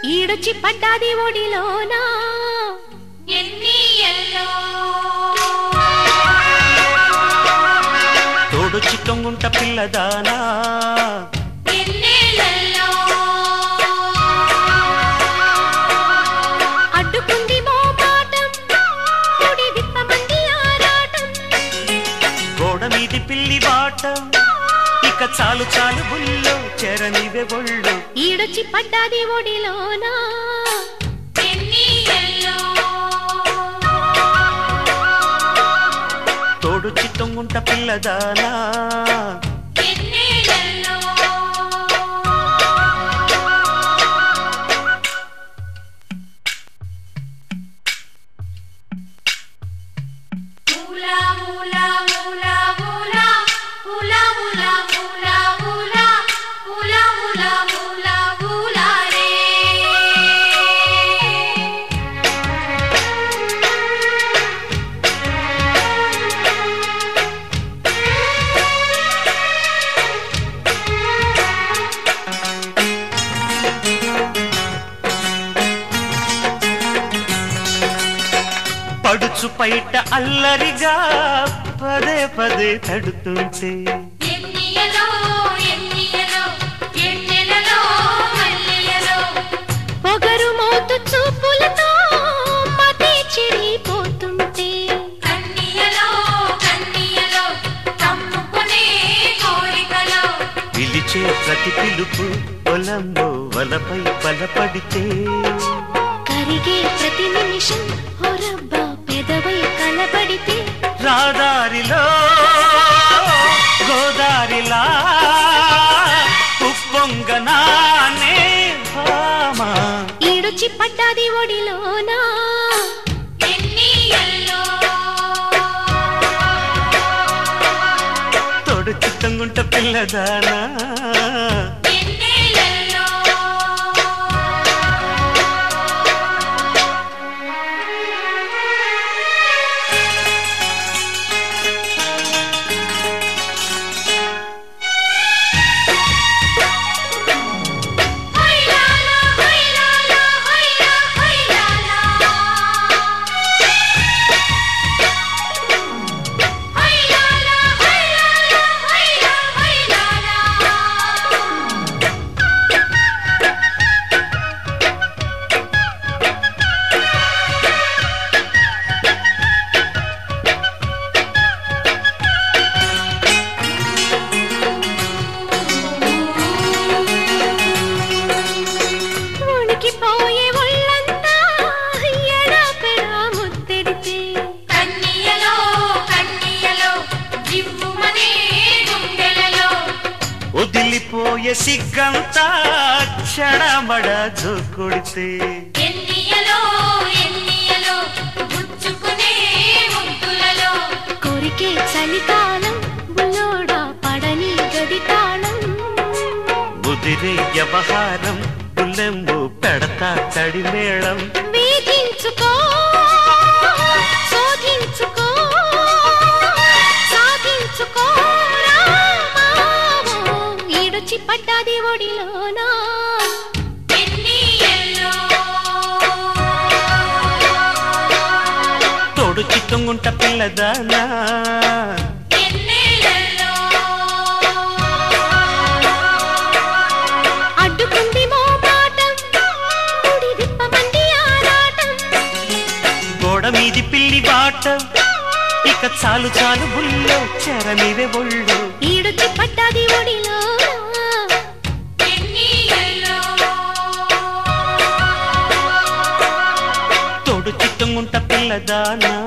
ఈడొచ్చి పడ్డాది ఒడిలోనా ఎన్నియల్లో తోడొచ్చి తొంగుంట పిల్లదానా ఎన్నేళ్ళల్లో అడ్డుకుంది మోపాటం ఒడి విప్పమంది ఆరాటం గోడ మీది పిల్లి బాటం ఇక చాలు చాలు బుల్లో చెరనివే ఒళ్ళు ఈడొచ్చి పడ్డాది ఒడిలోనా ఎన్నియల్లో తోడొచ్చి తొంగుంట పిల్లదానా ఎన్నేళ్ళల్లో ఊలా ఊలా ఊలా ఊలా ఊలా ఊలా ఊలా ఊలా ఊలా ఊలా ఊలా ఊలా రే పడుచు పైట అల్లరిగా పదే పదే తడుతుంటే ఎన్నియలో ఎన్నియలో ఎన్నెలలో మల్లియలో పొగరు మోతు చూపులతో మతి చిరిగిపోతుంటే కన్నియలో కన్నియలో కమ్ముకునే కోరికలో పిలిచే ప్రతి పిలుపు పొలంలో వలపై బలపడితే కరిగే ప్రతి నిమిషం హొరబ్బా పెదవై కలబడితే రాదారిలో గోదారిలా ఉప్పొంగనానే భామా ఈడొచ్చి పడ్డాది ఒడిలోనా ఎన్నియల్లో తోడు చిత్తంగుంట పిల్లదానా ఎన్నేళ్ళల్లో హైలాలా హైలాలా హైలా హైలాలా హైలాలా హైలాలా హైలా హైలాలా ఉణికిపోయే ఒళ్ళంతా ఎడాపెడా ముద్దెడితే కన్నియలో కన్నియలో జివ్వుమనే గుండెలలో వదిలిపోయే సిగ్గంతా క్షణమడ జోకొడితే ఎన్నియలో ఎన్నియలో గుచ్చుకునే ముద్దులలో కోరికే చలికాలం బుల్లోడా పడని గది తాళం ముదిరే వ్యవహారం పుల్లెంబు పెడతా తడిమేళం వేధించుకో శోధించుకో సాధించుకో రామావో. ఈడొచ్చి పడ్డాది ఒడిలోనా ఎన్నియల్లో తోడు చిత్తంగుంట పిల్లదానా ఎన్నేళ్ళల్లో అడ్డుకుంది మోపాటం ముడి విప్పమంది ఆరాటం గోడ మీది పిల్లి బాటం ఇక చాలు చాలు బుల్లో చెరనివే ఒళ్ళు ఈడొచ్చి పడ్డాది ఒడిలోనా ఎన్నియల్లో తోడు చిత్తంగుంట పిల్లదానా